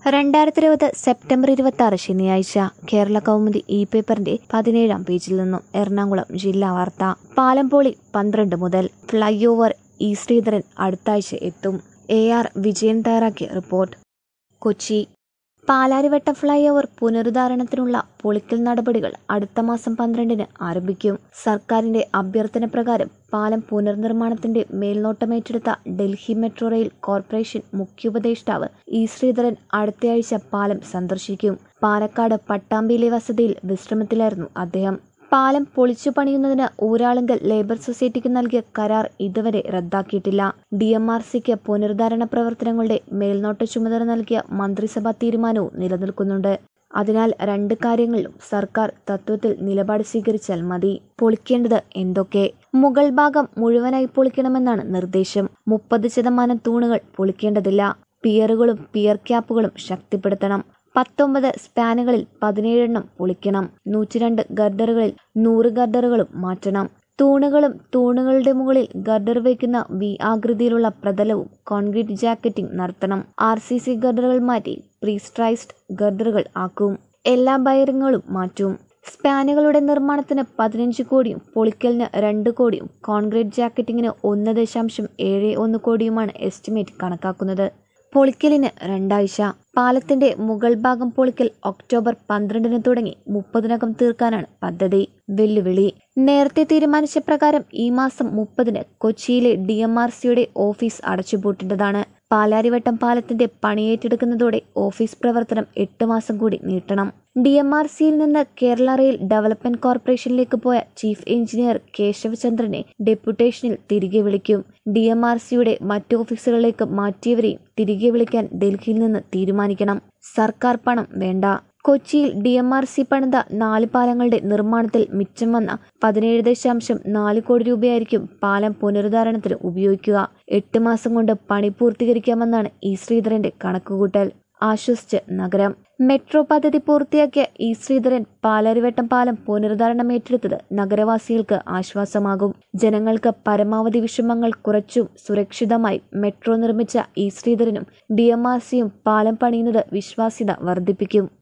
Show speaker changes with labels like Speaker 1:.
Speaker 1: രണ്ടായിരത്തി ഇരുപത് സെപ്റ്റംബർ ഇരുപത്തി ആറ് ശനിയാഴ്ച കേരള കൗമുദി ഇ പേപ്പറിന്റെ പതിനേഴാം പേജിൽ നിന്നും എറണാകുളം ജില്ലാ വാർത്ത പാലംപോളി പന്ത്രണ്ട് മുതൽ ഫ്ലൈ ഓവർ ഇ ശ്രീധരൻ അടുത്താഴ്ച എത്തും എ ആർ വിജയൻ തയ്യാറാക്കിയ report Kochi Palarivattom flyover പുനരുദ്ധാരണത്തിനുള്ള പൊളിക്കൽ നടപടികൾ അടുത്ത മാസം പന്ത്രണ്ടിന് ആരംഭിക്കും സർക്കാരിന്റെ അഭ്യർത്ഥന പ്രകാരം പാലം പുനർനിർമ്മാണത്തിന്റെ മേൽനോട്ടമേറ്റെടുത്ത ഡൽഹി മെട്രോ റെയിൽ കോർപ്പറേഷൻ മുഖ്യോപദേഷ്ടാവ് ഇ ശ്രീധരൻ അടുത്തയാഴ്ച പാലം സന്ദർശിക്കും പാലക്കാട് പട്ടാമ്പിയിലെ വസതിയിൽ വിശ്രമത്തിലായിരുന്നു അദ്ദേഹം പാലം പൊളിച്ചു പണിയുന്നതിന് ഊരാളുങ്കൽ ലേബർ സൊസൈറ്റിക്ക് നൽകിയ കരാർ ഇതുവരെ റദ്ദാക്കിയിട്ടില്ല ഡി എം ആർ സിക്ക് പുനരുദ്ധാരണ പ്രവർത്തനങ്ങളുടെ മേൽനോട്ട ചുമതല നൽകിയ മന്ത്രിസഭാ തീരുമാനവും നിലനിൽക്കുന്നുണ്ട് അതിനാൽ രണ്ട് കാര്യങ്ങളിലും സർക്കാർ തത്വത്തിൽ നിലപാട് സ്വീകരിച്ചാൽ മതി പൊളിക്കേണ്ടത് എന്തൊക്കെ മുകൾ ഭാഗം മുഴുവനായി പൊളിക്കണമെന്നാണ് നിർദ്ദേശം മുപ്പത് ശതമാനം തൂണുകൾ പൊളിക്കേണ്ടതില്ല പിയറുകളും പിയർ ക്യാപ്പുകളും ശക്തിപ്പെടുത്തണം പത്തൊമ്പത് സ്പാനുകളിൽ പതിനേഴെണ്ണം പൊളിക്കണം നൂറ്റിരണ്ട് ഗർഡറുകളിൽ നൂറ് ഗർഡറുകളും മാറ്റണം തൂണുകളും തൂണുകളുടെ മുകളിൽ ഗർഡർ വയ്ക്കുന്ന വി ആകൃതിയിലുള്ള പ്രതലവും കോൺക്രീറ്റ് ജാക്കറ്റിംഗ് നടത്തണം ആർ സി സി ഗർഡറുകൾ മാറ്റി പ്രീസ്ട്രൈസ്ഡ് ഗർഡറുകൾ ആക്കും എല്ലാ ബയറിങ്ങുകളും മാറ്റും സ്പാനുകളുടെ നിർമ്മാണത്തിന് പതിനഞ്ച് കോടിയും പൊളിക്കലിന് രണ്ട് കോടിയും കോൺക്രീറ്റ് ജാക്കറ്റിങ്ങിന് ഒന്ന് ദശാംശം ഏഴ് ഒന്ന് കോടിയുമാണ് എസ്റ്റിമേറ്റ് കണക്കാക്കുന്നത് പൊളിക്കലിന് രണ്ടാഴ്ച പാലത്തിന്റെ മുകൾ ഭാഗം പൊളിക്കൽ ഒക്ടോബർ പന്ത്രണ്ടിന് തുടങ്ങി മുപ്പതിനകം തീർക്കാനാണ് പദ്ധതി വെല്ലുവിളി നേരത്തെ തീരുമാനിച്ച പ്രകാരം ഈ മാസം മുപ്പതിന് കൊച്ചിയിലെ ഡി എം ആർ സിയുടെ ഓഫീസ് അടച്ചുപൂട്ടേണ്ടതാണ് പാലാരിവട്ടം പാലത്തിന്റെ പണിയേറ്റെടുക്കുന്നതോടെ ഓഫീസ് പ്രവർത്തനം എട്ട് മാസം കൂടി നീട്ടണം ഡി എം ആർ സിയിൽ നിന്ന് കേരള റെയിൽ ഡെവലപ്മെന്റ് കോർപ്പറേഷനിലേക്ക് പോയ ചീഫ് എഞ്ചിനീയർ കേശവചന്ദ്രനെ ഡെപ്യൂട്ടേഷനിൽ തിരികെ വിളിക്കും ഡി എം ആർ സിയുടെ മറ്റ് ഓഫീസുകളിലേക്ക് മാറ്റിയവരെയും തിരികെ വിളിക്കാൻ ഡൽഹിയിൽ നിന്ന് തീരുമാനിക്കണം സർക്കാർ പണം വേണ്ട കൊച്ചിയിൽ ഡി എം ആർ സി പണിത നാല് പാലങ്ങളുടെ നിർമ്മാണത്തിൽ മിച്ചം വന്ന പതിനേഴ് ദശാംശം നാല് കോടി രൂപയായിരിക്കും പാലം പുനരുദ്ധാരണത്തിന് ഉപയോഗിക്കുക എട്ട് മാസം കൊണ്ട് പണി പൂർത്തീകരിക്കാമെന്നാണ് ഇ ശ്രീധരന്റെ കണക്കുകൂട്ടൽ ആശ്വസിച്ച് നഗരം മെട്രോ പദ്ധതി പൂർത്തിയാക്കിയ ഇ ശ്രീധരൻ പാലാരിവട്ടം പാലം പുനരുദ്ധാരണം ഏറ്റെടുത്തത് നഗരവാസികൾക്ക് ആശ്വാസമാകും ജനങ്ങൾക്ക് പരമാവധി വിഷമങ്ങൾ കുറച്ചും സുരക്ഷിതമായി മെട്രോ നിർമ്മിച്ച ഇ ശ്രീധരനും ഡി എം ആർ സിയും പാലം പണിയുന്നത് വിശ്വാസ്യത വർദ്ധിപ്പിക്കും